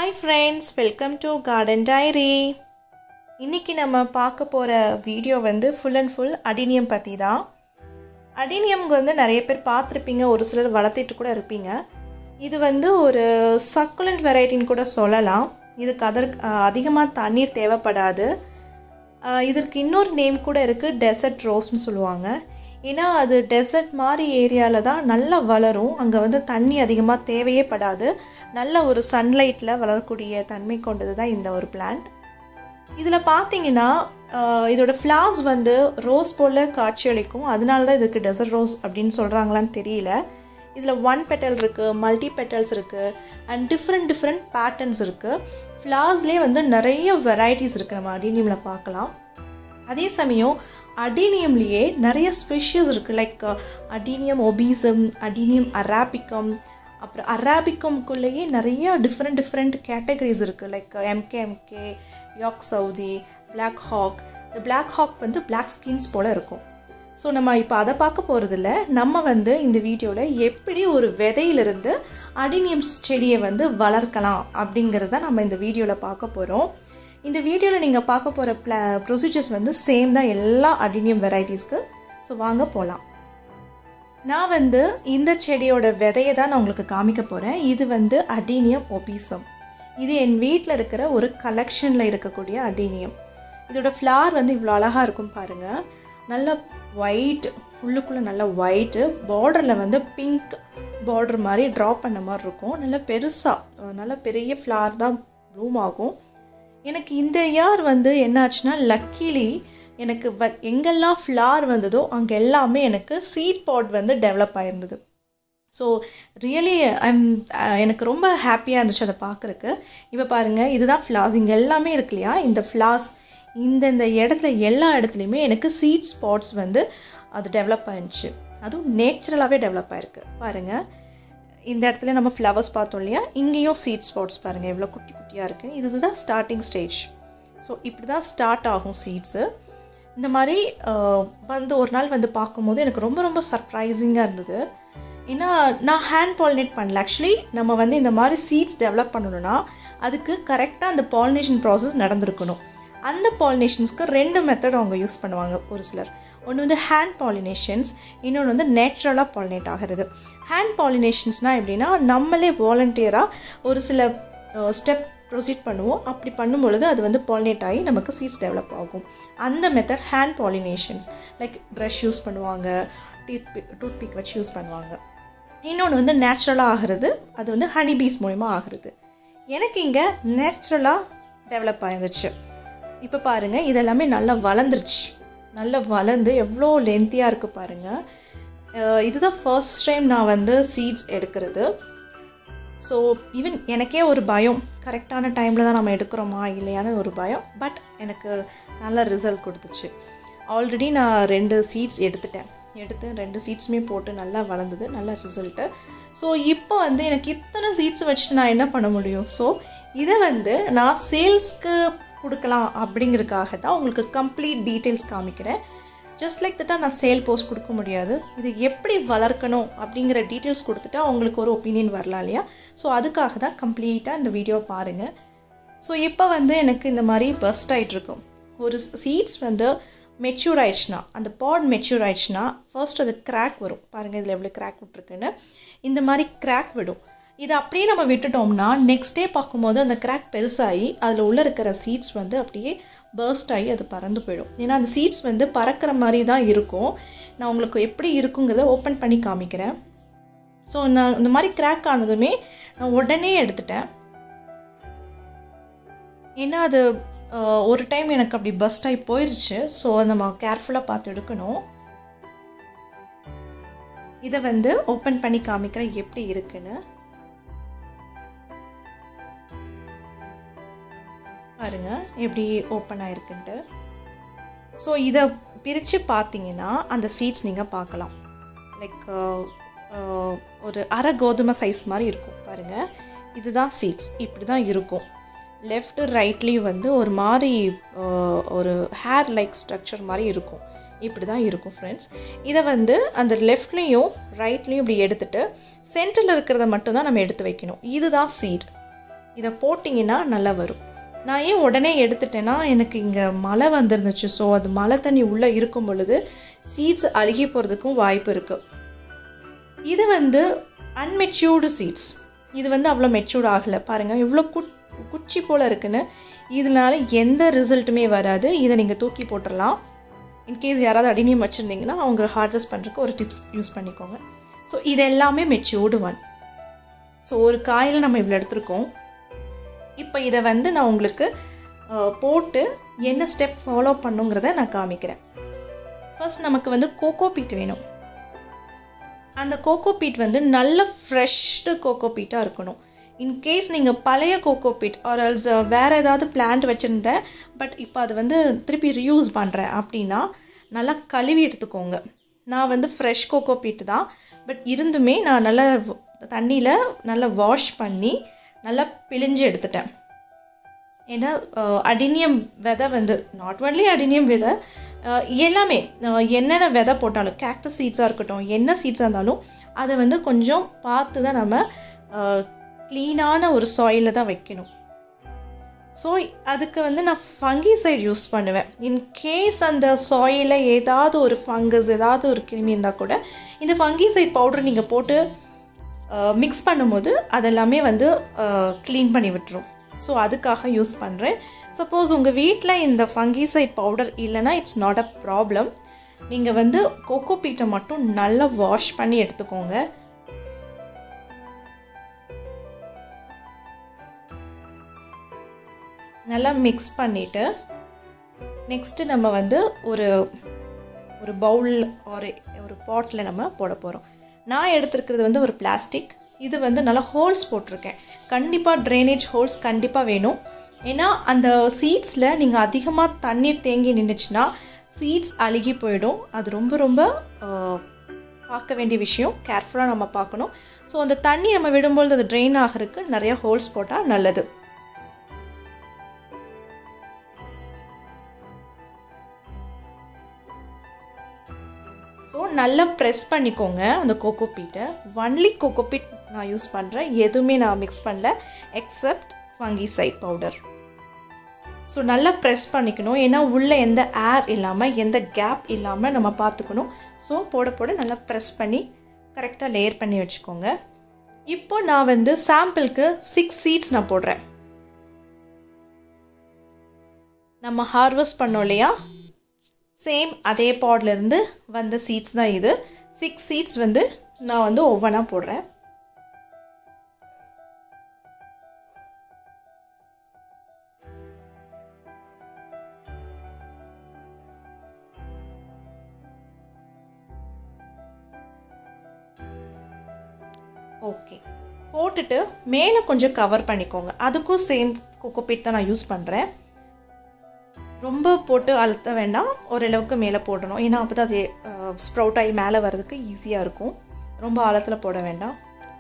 hi friends welcome to garden diary இன்றைக்கி நம்ம பார்க்க போகிற வீடியோ வந்து ஃபுல் அண்ட் ஃபுல் அடினியம் பற்றி தான் அடினியம் வந்து நிறைய பேர் பார்த்துருப்பீங்க ஒரு சிலர் வளர்த்திட்டு கூட இருப்பீங்க இது வந்து ஒரு சக்குலண்ட் வெரைட்டின்னு கூட சொல்லலாம் இதுக்கு அதற்கு அதிகமாக தண்ணீர் தேவைப்படாது ஆஹ் இதற்கு இன்னொரு நேம் கூட இருக்குது டெசர்ட் ரோஸ்னு சொல்லுவாங்க ஏன்னா அது டெசர்ட் மாதிரி ஏரியாவில் தான் நல்லா வளரும் அங்கே வந்து தண்ணி அதிகமாக தேவையே படாது நல்ல ஒரு சன்லைட்டில் வளரக்கூடிய தன்மை கொண்டது தான் இந்த ஒரு பிளான்ட் இதில் பார்த்தீங்கன்னா ஆஹ் இதோட ஃப்ளார்ஸ் வந்து ரோஸ் போல் காட்சியளிக்கும் அதனால தான் இதுக்கு டெசர்ட் ரோஸ் அப்படின்னு சொல்கிறாங்களான்னு தெரியல இதில் ஒன் பெட்டல் இருக்குது மல்டி பெட்டல்ஸ் இருக்குது அண்ட் டிஃப்ரெண்ட் டிஃப்ரெண்ட் பேட்டர்ன்ஸ் இருக்குது ஃப்ளார்ஸ்லேயே வந்து நிறைய வெரைட்டிஸ் இருக்குது நம்ம அடினியமில் பார்க்கலாம் அதே சமயம் அடீனியம்லேயே நிறைய ஸ்பெஷியஸ் இருக்குது like adenium obesum adenium arabicum அப்புறம் அராபிக்கம்குள்ளேயே நிறைய டிஃப்ரெண்ட் டிஃப்ரெண்ட் கேட்டகரிஸ் இருக்குது லைக் எம்கேஎம்கே யாக் சவுதி பிளாக் ஹாக் இந்த பிளாக் ஹாக் வந்து பிளாக் ஸ்கின்ஸ் போல் இருக்கும் ஸோ நம்ம இப்போ அதை பார்க்க போகிறதில்ல நம்ம வந்து இந்த வீடியோவில் எப்படி ஒரு விதையிலிருந்து அடினியம் செடியை வந்து வளர்க்கலாம் அப்படிங்கிறத நம்ம இந்த வீடியோவில் பார்க்க போகிறோம் இந்த வீடியோவில் நீங்கள் பார்க்க போகிற ப்ள ப்ரொசீஜர்ஸ் வந்து சேம் தான் எல்லா அடினியம் வெரைட்டிஸ்க்கு ஸோ வாங்க போகலாம் நான் வந்து இந்த செடியோட விதையை தான் நான் உங்களுக்கு காமிக்க போகிறேன் இது வந்து அடீனியம் ஒபீசம் இது என் வீட்டில் இருக்கிற ஒரு கலெக்ஷனில் இருக்கக்கூடிய அடீனியம் இதோட ஃப்ளார் வந்து இவ்வளோ அழகாக இருக்கும் பாருங்கள் நல்ல ஒயிட் உள்ளுக்குள்ளே நல்ல ஒயிட்டு பார்டரில் வந்து பிங்க் பார்டர் மாதிரி ட்ரா பண்ண மாதிரி இருக்கும் நல்ல பெருசாக நல்ல பெரிய ஃப்ளார் தான் ப்ளூம் ஆகும் எனக்கு இந்த இயர் வந்து என்ன ஆச்சுன்னா லக்கிலி எனக்கு வ எங்கெல்லாம் ஃப்ளார் வந்ததோ அங்கே எல்லாமே எனக்கு சீட் பாட் வந்து டெவலப் ஆயிருந்தது ஸோ ரியலி ஐம் எனக்கு ரொம்ப ஹாப்பியாக இருந்துச்சு அதை பார்க்குறக்கு இப்போ பாருங்கள் இதுதான் ஃப்ளார்ஸ் இங்கே எல்லாமே இருக்கு இல்லையா இந்த ஃப்ளார்ஸ் இந்த இந்த இடத்துல எல்லா இடத்துலையுமே எனக்கு சீட் ஸ்பாட்ஸ் வந்து அது டெவலப் ஆயிருந்துச்சு அதுவும் நேச்சுரலாகவே டெவலப் ஆயிருக்கு பாருங்கள் இந்த இடத்துல நம்ம ஃப்ளவர்ஸ் பார்த்தோம் இல்லையா இங்கேயும் சீட் ஸ்பாட்ஸ் பாருங்கள் எவ்வளோ குட்டி குட்டியாக இருக்குது இதுதான் ஸ்டார்டிங் ஸ்டேஜ் ஸோ இப்படி தான் ஸ்டார்ட் ஆகும் சீட்ஸு இந்த மாதிரி ஆஹ், வந்து ஒரு நாள் வந்து பார்க்கும்போது எனக்கு ரொம்ப ரொம்ப சர்ப்ரைசிங்காக இருந்தது ஏன்னா நான் ஹேண்ட் பாலினேட் பண்ணல ஆக்சுவலி நம்ம வந்து இந்த மாதிரி சீட்ஸ் டெவலப் பண்ணணும்னா அதுக்கு கரெக்டாக அந்த பாலினேஷன் ப்ராசஸ் நடந்திருக்கணும் அந்த பாலினேஷன்ஸ்க்கு ரெண்டு மெத்தட் அவங்க யூஸ் பண்ணுவாங்க ஒரு சிலர் ஒன்று வந்து ஹேண்ட் பாலினேஷன்ஸ் இன்னொன்று வந்து நேச்சுரலாக பாலினேட் ஆகிறது ஹேண்ட் பாலினேஷன்ஸ்னால் எப்படின்னா நம்மளே வாலண்டியராக ஒரு சில ஸ்டெப் ப்ரொசீட் பண்ணுவோம் அப்படி பண்ணும் பொழுது அது வந்து பாலினேட் ஆகி நமக்கு சீட்ஸ் டெவலப் ஆகும் அந்த method hand pollinations like brush use பண்ணுவாங்க டீத் பிக் டூத் பிக் வச்சு யூஸ் பண்ணுவாங்க இன்னொன்று வந்து நேச்சுரலாக ஆகிறது அது வந்து ஹனி பீஸ் மூலிமா ஆகிறது எனக்கு இங்கே நேச்சுரலாக டெவலப் ஆயிருந்துச்சு இப்போ பாருங்கள் இதெல்லாமே நல்லா வளர்ந்துருச்சு நல்லா வளர்ந்து எவ்வளோ லென்த்தியாக இருக்குது பாருங்கள் அஹ் இதுதான் ஃபர்ஸ்ட் டைம் நான் வந்து சீட்ஸ் எடுக்கிறது ஸோ ஈவன் எனக்கே ஒரு பயம் கரெக்டான டைமில் தான் நம்ம எடுக்கிறோமா இல்லையான்னு ஒரு பயம் பட் எனக்கு நல்ல ரிசல்ட் கொடுத்துச்சு ஆல்ரெடி நான் ரெண்டு சீட்ஸ் எடுத்துட்டேன் எடுத்து ரெண்டு சீட்ஸுமே போட்டு நல்லா வளர்ந்தது நல்ல ரிசல்ட்டு ஸோ இப்போ வந்து எனக்கு இத்தனை சீட்ஸ் வச்சுட்டு நான் என்ன பண்ண முடியும் ஸோ இதை வந்து நான் சேல்ஸ்க்கு கொடுக்கலாம் அப்படிங்கிறதுக்காக தான் உங்களுக்கு கம்ப்ளீட் டீட்டெயில்ஸ் காமிக்கிறேன் ஜஸ்ட் லைக் தட்டா நான் சேல் போஸ்ட் கொடுக்க முடியாது இது எப்படி வளர்க்கணும் அப்படிங்கிற டீட்டெயில்ஸ் கொடுத்துட்டா உங்களுக்கு ஒரு ஒப்பீனியன் வரலாம் இல்லையா ஸோ அதுக்காக தான் கம்ப்ளீட்டாக இந்த வீடியோ பாருங்கள் ஸோ இப்போ வந்து எனக்கு இந்த மாதிரி பஸ்ட் ஆகிட்ருக்கும் ஒரு சீட்ஸ் வந்து மெச்சூர் ஆயிடுச்சுன்னா அந்த பாட் மெச்சூர் ஆயிடுச்சுன்னா ஃபர்ஸ்ட் அது கிராக் வரும் பாருங்கள் இதில் எவ்வளோ கிராக் விட்ருக்குன்னு இந்த மாதிரி கிராக் விடும் இதை அப்படியே நம்ம விட்டுட்டோம்னா நெக்ஸ்ட் டே பார்க்கும்போது அந்த கிராக் பெருசாகி அதில் உள்ளே இருக்கிற சீட்ஸ் வந்து அப்படியே பர்ஸ்ட் ஆகி அது பறந்து போயிடும் ஏன்னா அந்த சீட்ஸ் வந்து பறக்கிற மாதிரி தான் இருக்கும் நான் உங்களுக்கு எப்படி இருக்குங்கிறத ஓப்பன் பண்ணி காமிக்கிறேன் ஸோ நான் இந்த மாதிரி கிராக் ஆனதுமே நான் உடனே எடுத்துட்டேன் ஏன்னா அது ஆஹ், ஒரு டைம் எனக்கு அப்படி பஸ்ட் ஆகி போயிடுச்சு ஸோ நம்ம கேர்ஃபுல்லாக பார்த்து எடுக்கணும் இதை வந்து ஓப்பன் பண்ணி காமிக்கிறேன் எப்படி இருக்குன்னு பாருங்க எப்படி ஓப்பன் ஆயிருக்குன்ட்டு ஸோ இதை பிரித்து பார்த்தீங்கன்னா அந்த சீட்ஸ் நீங்கள் பார்க்கலாம் லைக் ஒரு அரை கோதுமை சைஸ் மாதிரி இருக்கும் பாருங்கள் இதுதான் சீட்ஸ் இப்படி தான் இருக்கும் லெஃப்ட் ரைட்லேயும் வந்து ஒரு மாதிரி அஹ், ஒரு ஹேர் லைக் ஸ்ட்ரக்சர் மாதிரி இருக்கும் இப்படி தான் இருக்கும் ஃப்ரெண்ட்ஸ் இதை வந்து அந்த லெஃப்ட்லேயும் ரைட்லேயும் இப்படி எடுத்துட்டு சென்டரில் இருக்கிறத மட்டும் தான் நம்ம எடுத்து வைக்கணும் இதுதான் சீட் இதை போட்டிங்கன்னா நல்லா வரும் நான் ஏன் உடனே எடுத்துட்டேன்னா எனக்கு இங்கே மழை வந்துருந்துச்சு ஸோ அது மழை தண்ணி உள்ளே இருக்கும் பொழுது சீட்ஸ் அழுகி போகிறதுக்கும் வாய்ப்பு இருக்குது இது வந்து அன்மெச்சூர்டு சீட்ஸ் இது வந்து அவ்வளோ மெச்சூர்ட் ஆகலை பாருங்கள் இவ்வளோ குட் குச்சி போல் இருக்குன்னு இதனால எந்த ரிசல்ட்டுமே வராது இதை நீங்கள் தூக்கி போட்டுடலாம் இன்கேஸ் யாராவது அடினியம் வச்சுருந்தீங்கன்னா அவங்க ஹார்வெஸ்ட் பண்ணுறதுக்கு ஒரு டிப்ஸ் யூஸ் பண்ணிக்கோங்க ஸோ இது எல்லாமே மெச்சூர்டு ஒன் ஸோ ஒரு காயில் நம்ம இவ்வளோ எடுத்திருக்கோம் இப்போ இதை வந்து நான் உங்களுக்கு அஹ், போட்டு என்ன ஸ்டெப் ஃபாலோ பண்ணுங்கிறத நான் காமிக்கிறேன் ஃபர்ஸ்ட் நமக்கு வந்து கோகோ பீட் வேணும் அந்த கோகோ பீட் வந்து நல்ல ஃப்ரெஷ்டு கோகோ பீட்டாக இருக்கணும் இன்கேஸ் நீங்கள் பழைய கோகோ பீட் ஆர் ஆல்ஸ் வேறு ஏதாவது பிளான்ட் வச்சுருந்தேன் பட் இப்போ அது வந்து திருப்பி ரியூஸ் பண்ணுறேன் அப்படின்னா நல்லா கழுவி எடுத்துக்கோங்க நான் வந்து ஃப்ரெஷ் கோகோ பீட் தான் பட் இருந்துமே நான் நல்லா தண்ணியில் நல்லா வாஷ் பண்ணி நல்லா பிழிஞ்சு எடுத்துட்டேன் ஏன்னா அஹ், அடினியம் விதை வந்து நாட் ஒன்லி அடினியம் விதை அஹ், எல்லாமே அஹ், என்னென்ன விதை போட்டாலும் கேக்டஸ் சீட்ஸாக இருக்கட்டும் என்ன சீட்ஸாக இருந்தாலும் அதை வந்து கொஞ்சம் பார்த்து தான் நம்ம க்ளீனான ஒரு சாயிலில் தான் வைக்கணும் ஸோ அதுக்கு வந்து நான் ஃபங்கிசைட் யூஸ் பண்ணுவேன் இன்கேஸ் அந்த சாயிலில் ஏதாவது ஒரு ஃபங்கஸ் ஏதாவது ஒரு கிருமி இருந்தால் கூட இந்த ஃபங்கிசைட் பவுடர் நீங்கள் போட்டு மிக்ஸ் பண்ணும்போது அதெல்லாமே வந்து க்ளீன் பண்ணி விட்டுரும் ஸோ அதுக்காக யூஸ் பண்ணுறேன் சப்போஸ் உங்கள் வீட்டில் இந்த ஃபங்கிசைட் பவுடர் இல்லைன்னா இட்ஸ் நாட் அ ப்ராப்ளம் நீங்கள் வந்து கோகோ பீட்டை மட்டும் நல்லா வாஷ் பண்ணி எடுத்துக்கோங்க நல்லா மிக்ஸ் பண்ணிவிட்டு நெக்ஸ்ட்டு நம்ம வந்து ஒரு ஒரு பவுல் ஒரு ஒரு பாட்டில் நம்ம போட போகிறோம் நான் எடுத்துருக்கிறது வந்து ஒரு பிளாஸ்டிக் இது வந்து நல்லா ஹோல்ஸ் போட்டிருக்கேன் கண்டிப்பாக ட்ரைனேஜ் ஹோல்ஸ் கண்டிப்பாக வேணும் ஏன்னா அந்த சீட்ஸில் நீங்கள் அதிகமாக தண்ணீர் தேங்கி நின்றுச்சுன்னா சீட்ஸ் அழுகி போயிடும் அது ரொம்ப ரொம்ப ஆஹ், பார்க்க வேண்டிய விஷயம் கேர்ஃபுல்லாக நம்ம பார்க்கணும் ஸோ அந்த தண்ணி நம்ம விடும்பொழுது அது ட்ரெயின் ஆகிறதுக்கு நிறைய ஹோல்ஸ் போட்டால் நல்லது ஸோ நல்லா ப்ரெஸ் பண்ணிக்கோங்க அந்த கோகோ பீட்டை ஒன்லி கோகோ பீட் நான் யூஸ் பண்ணுறேன் எதுவுமே நான் மிக்ஸ் பண்ணல எக்ஸப்ட் ஃபங்கிசைட் பவுடர் ஸோ நல்லா ப்ரெஸ் பண்ணிக்கணும் ஏன்னா உள்ளே எந்த ஏர் இல்லாமல் எந்த கேப் இல்லாமல் நம்ம பார்த்துக்கணும் ஸோ போட போட நல்லா ப்ரெஸ் பண்ணி கரெக்டாக லேயர் பண்ணி வச்சுக்கோங்க இப்போ நான் வந்து சாம்பிளுக்கு சிக்ஸ் சீட்ஸ் நான் போடுறேன் நம்ம ஹார்வெஸ்ட் பண்ணோம் இல்லையா சேம் அதே பாட்ல இருந்து வந்த சீட்ஸ் தான் இது சிக்ஸ் சீட்ஸ் வந்து நான் வந்து ஒவ்வொன்றா போடுறேன் ஓகே போட்டுட்டு மேலே கொஞ்சம் கவர் பண்ணிக்கோங்க அதுக்கும் சேம் கோகோபீட் தான் நான் யூஸ் பண்ணுறேன் ரொம்ப போட்டு அழுத்த வேண்டாம் ஓரளவுக்கு மேலே போடணும் ஏன்னா அப்போ தான் அது ஸ்ப்ரவுட் ஆகி மேலே வர்றதுக்கு ஈஸியாக இருக்கும் ரொம்ப ஆழத்தில் போட வேண்டாம்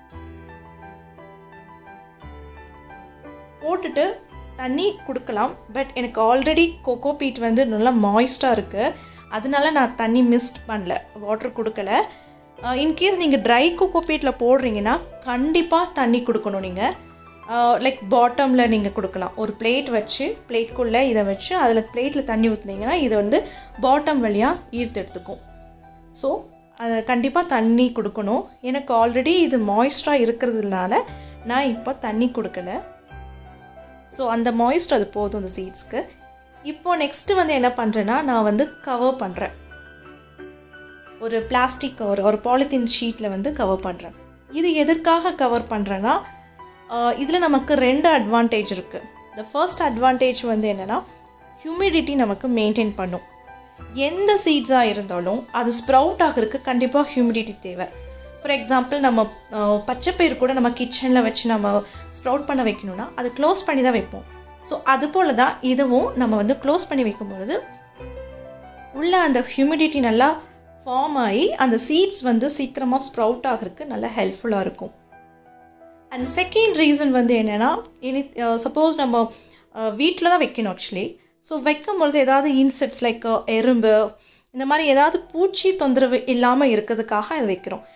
போட்டுட்டு தண்ணி கொடுக்கலாம் பட் எனக்கு ஆல்ரெடி கோகோ பீட் வந்து நல்லா மாய்ஸ்டாக இருக்குது அதனால நான் தண்ணி மிஸ்ட் பண்ணல வாட்டர் கொடுக்கல இன்கேஸ் நீங்கள் ட்ரை கோகோ பீட்டில் போடுறீங்கன்னா கண்டிப்பாக தண்ணி கொடுக்கணும் நீங்கள் லைக் பாட்டமில் நீங்கள் கொடுக்கலாம் ஒரு பிளேட் வச்சு பிளேட்குள்ளே இதை வச்சு அதில் பிளேட்டில் தண்ணி ஊற்றுனீங்கன்னா இது வந்து பாட்டம் வழியாக ஈர்த்து எடுத்துக்கும் ஸோ அதை கண்டிப்பாக தண்ணி கொடுக்கணும் எனக்கு ஆல்ரெடி இது மாய்ஸ்டராக இருக்கிறதுனால நான் இப்போ தண்ணி கொடுக்கல ஸோ அந்த மாய்ஸ்ட் அது போதும் அந்த சீட்ஸ்க்கு இப்போ நெக்ஸ்ட்டு வந்து என்ன பண்ணுறேன்னா நான் வந்து கவர் பண்ணுறேன் ஒரு பிளாஸ்டிக் ஒரு ஒரு பாலித்தீன் ஷீட்டில் வந்து கவர் பண்ணுறேன் இது எதற்காக கவர் பண்ணுறேன்னா இதில் நமக்கு ரெண்டு அட்வான்டேஜ் இருக்குது த ஃபர்ஸ்ட் அட்வான்டேஜ் வந்து என்னென்னா ஹியூமிடிட்டி நமக்கு மெயின்டைன் பண்ணும் எந்த சீட்ஸாக இருந்தாலும் அது ஸ்ப்ரவுட் ஆகிறதுக்கு கண்டிப்பாக ஹியூமிடிட்டி தேவை ஃபார் எக்ஸாம்பிள் நம்ம அஹ், பச்சைப்பயிர் கூட நம்ம கிச்சனில் வச்சு நம்ம ஸ்ப்ரவுட் பண்ண வைக்கணும்னா அது க்ளோஸ் பண்ணி தான் வைப்போம் ஸோ அது போல தான் இதுவும் நம்ம வந்து க்ளோஸ் பண்ணி வைக்கும் பொழுது உள்ள அந்த ஹியூமிடிட்டி நல்லா ஃபார்ம் ஆகி அந்த சீட்ஸ் வந்து சீக்கிரமாக ஸ்ப்ரவுட் ஆகிறதுக்கு நல்லா ஹெல்ப்ஃபுல்லாக இருக்கும் அண்ட் செகண்ட் ரீசன் வந்து என்னென்னா எனி சப்போஸ் நம்ம வீட்டில் தான் வைக்கணும் ஆக்சுவலி ஸோ வைக்கும் பொழுது ஏதாவது இன்செக்ட்ஸ் லைக் எறும்பு இந்த மாதிரி ஏதாவது பூச்சி தொந்தரவு இல்லாமல் இருக்கிறதுக்காக இது வைக்கிறோம்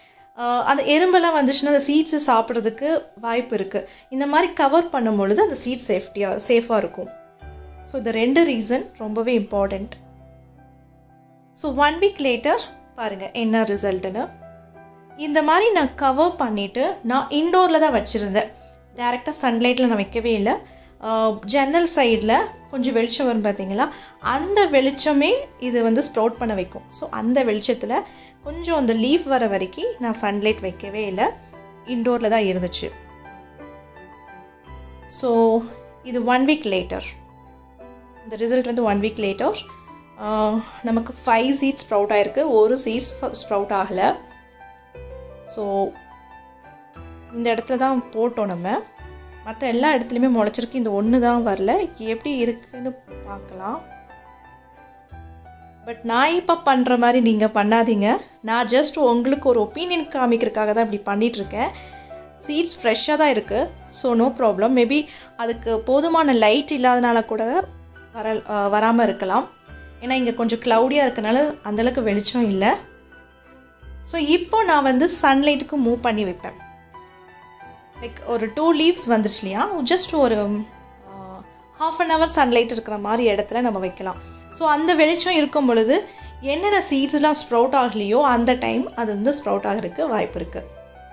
ஆஹ் அந்த எறும்பெல்லாம் வந்துச்சுன்னா அந்த சீட்ஸு சாப்பிட்றதுக்கு வாய்ப்பு இருக்குது இந்த மாதிரி கவர் பண்ணும் பொழுது அந்த சீட் சேஃப்டியாக சேஃபாக இருக்கும் ஸோ இந்த ரெண்டு ரீசன் ரொம்பவே important so one week later பாருங்கள் என்ன ரிசல்ட்டுன்னு இந்த மாதிரி நான் கவர் பண்ணிவிட்டு நான் இன்டோரில் தான் வச்சுருந்தேன் டேரெக்டாக சன்லைட்டில் நான் வைக்கவே இல்லை ஆஹ் ஜன்னல் சைடில் கொஞ்சம் வெளிச்சம் வரும் பார்த்தீங்களா அந்த வெளிச்சமே இது வந்து ஸ்ப்ரவுட் பண்ண வைக்கும் ஸோ அந்த வெளிச்சத்தில் கொஞ்சம் அந்த லீஃப் வர வரைக்கும் நான் சன்லைட் வைக்கவே இல்லை இன்டோரில் தான் இருந்துச்சு ஸோ இது ஒன் வீக் லேட்டர் இந்த ரிசல்ட் வந்து ஒன் வீக் லேட்டர் நமக்கு ஃபைவ் சீட்ஸ் ஸ்ப்ரவுட் ஆகிருக்கு ஒரு சீட்ஸ் ஸ்ப்ரவுட் ஆகலை ஸோ இந்த இடத்துல தான் போட்டோம் நம்ம மற்ற எல்லா இடத்துலையுமே முளைச்சிருக்கு இந்த ஒன்று தான் வரல எப்படி இருக்குன்னு பார்க்கலாம் பட் நான் இப்போ பண்ணுற மாதிரி நீங்கள் பண்ணாதீங்க நான் ஜஸ்ட் உங்களுக்கு ஒரு ஒப்பீனியன் காமிக்கிறதுக்காக தான் இப்படி பண்ணிகிட்ருக்கேன் சீட்ஸ் ஃப்ரெஷ்ஷாக தான் இருக்குது ஸோ நோ ப்ராப்ளம் மேபி அதுக்கு போதுமான லைட் இல்லாதனால கூட வர வராமல் இருக்கலாம் ஏன்னா இங்கே கொஞ்சம் க்ளவுடியாக இருக்கனால அந்தளவுக்கு வெளிச்சம் இல்லை ஸோ இப்போ நான் வந்து சன்லைட்டுக்கு மூவ் பண்ணி வைப்பேன் லைக் ஒரு டூ லீவ்ஸ் வந்துருச்சு இல்லையா ஜஸ்ட் ஒரு ஹாஃப் அன் ஹவர் சன்லைட் இருக்கிற மாதிரி இடத்துல நம்ம வைக்கலாம் ஸோ அந்த வெளிச்சம் இருக்கும் பொழுது என்னென்ன சீட்ஸ்லாம் ஸ்ப்ரவுட் ஆகலையோ அந்த டைம் அது வந்து ஸ்ப்ரவுட் ஆகிறதுக்கு வாய்ப்பு இருக்குது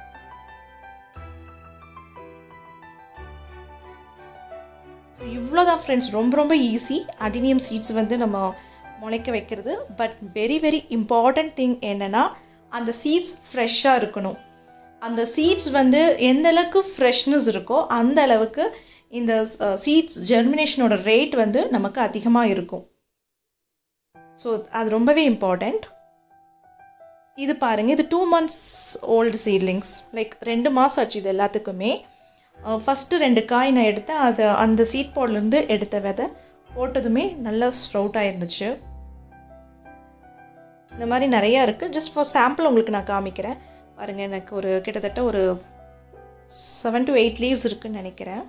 ஸோ இவ்வளோ தான் ஃப்ரெண்ட்ஸ் ரொம்ப ரொம்ப ஈஸி அடினியம் சீட்ஸ் வந்து நம்ம முளைக்க வைக்கிறது but very very important thing என்னென்னா அந்த சீட்ஸ் ஃப்ரெஷ்ஷாக இருக்கணும் அந்த சீட்ஸ் வந்து எந்த அளவுக்கு ஃப்ரெஷ்னஸ் இருக்கோ அந்த அளவுக்கு இந்த சீட்ஸ் ஜெர்மினேஷனோட ரேட் வந்து நமக்கு அதிகமாக இருக்கும் ஸோ அது ரொம்பவே இம்பார்ட்டண்ட் இது பாருங்கள் இது two months old seedlings like ரெண்டு மாதம் ஆச்சு இது எல்லாத்துக்குமே ஃபஸ்ட்டு ரெண்டு காய் நான் எடுத்தேன் அது அந்த சீட் போட்லேருந்து எடுத்த விதை போட்டதுமே நல்லா ஸ்ப்ரவுட் ஆயிருந்துச்சு இந்த மாதிரி நிறையா இருக்குது ஜஸ்ட் ஃபார் சாம்பிள் உங்களுக்கு நான் காமிக்கிறேன் பாருங்கள் எனக்கு ஒரு கிட்டத்தட்ட ஒரு செவன் டு எயிட் லீவ்ஸ் இருக்குன்னு நினைக்கிறேன்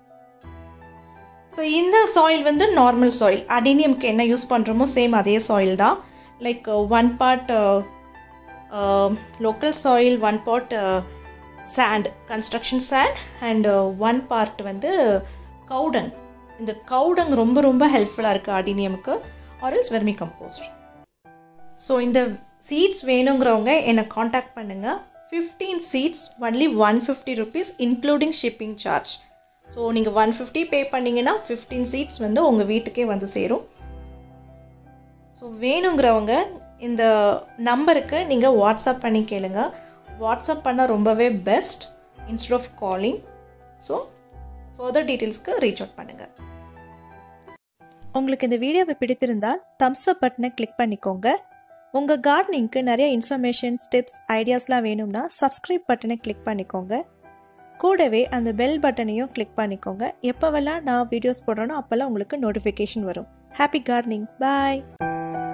ஸோ இந்த சாயில் வந்து நார்மல் சாயில் அடினியம்க்கு என்ன யூஸ் பண்ணுறோமோ சேம் அதே சாயில் தான் like one part local soil one part sand construction sand and one part வந்து கவுடங் இந்த கவுடங் ரொம்ப ரொம்ப ஹெல்ப்ஃபுல்லாக இருக்குது அடினியமுக்கு ஆர்எல்ஸ் வெர்மி கம்போஸ்ட் ஸோ இந்த சீட்ஸ் வேணுங்கிறவங்க என்னை காண்டாக்ட் பண்ணுங்கள் fifteen seeds only one fifty rupees including shipping charge so நீங்கள் ஒன் ஃபிஃப்டி பே பண்ணிங்கன்னா ஃபிஃப்டீன் சீட்ஸ் வந்து உங்கள் வீட்டுக்கே வந்து சேரும் ஸோ வேணுங்கிறவங்க இந்த நம்பருக்கு நீங்கள் வாட்ஸ்அப் பண்ணி கேளுங்க வாட்ஸ்அப் பண்ணால் ரொம்பவே best instead of calling so further டீட்டெயில்ஸ்க்கு ரீச் அவுட் பண்ணுங்கள் உங்களுக்கு இந்த வீடியோவை பிடித்திருந்தால் தம்ஸ் அப் பட்டனை கிளிக் பண்ணிக்கோங்க உங்கள் கார்டனிங்க்கு நிறைய இன்ஃபர்மேஷன்ஸ் டிப்ஸ் ஐடியாஸ்லாம் வேணும்னா சப்ஸ்கிரைப் பட்டனை கிளிக் பண்ணிக்கோங்க கூடவே அந்த பெல் பட்டனையும் கிளிக் பண்ணிக்கோங்க எப்போவெல்லாம் நான் வீடியோஸ் போடுறேனோ அப்போல்லாம் உங்களுக்கு நோட்டிஃபிகேஷன் வரும் ஹாப்பி கார்டனிங் பாய்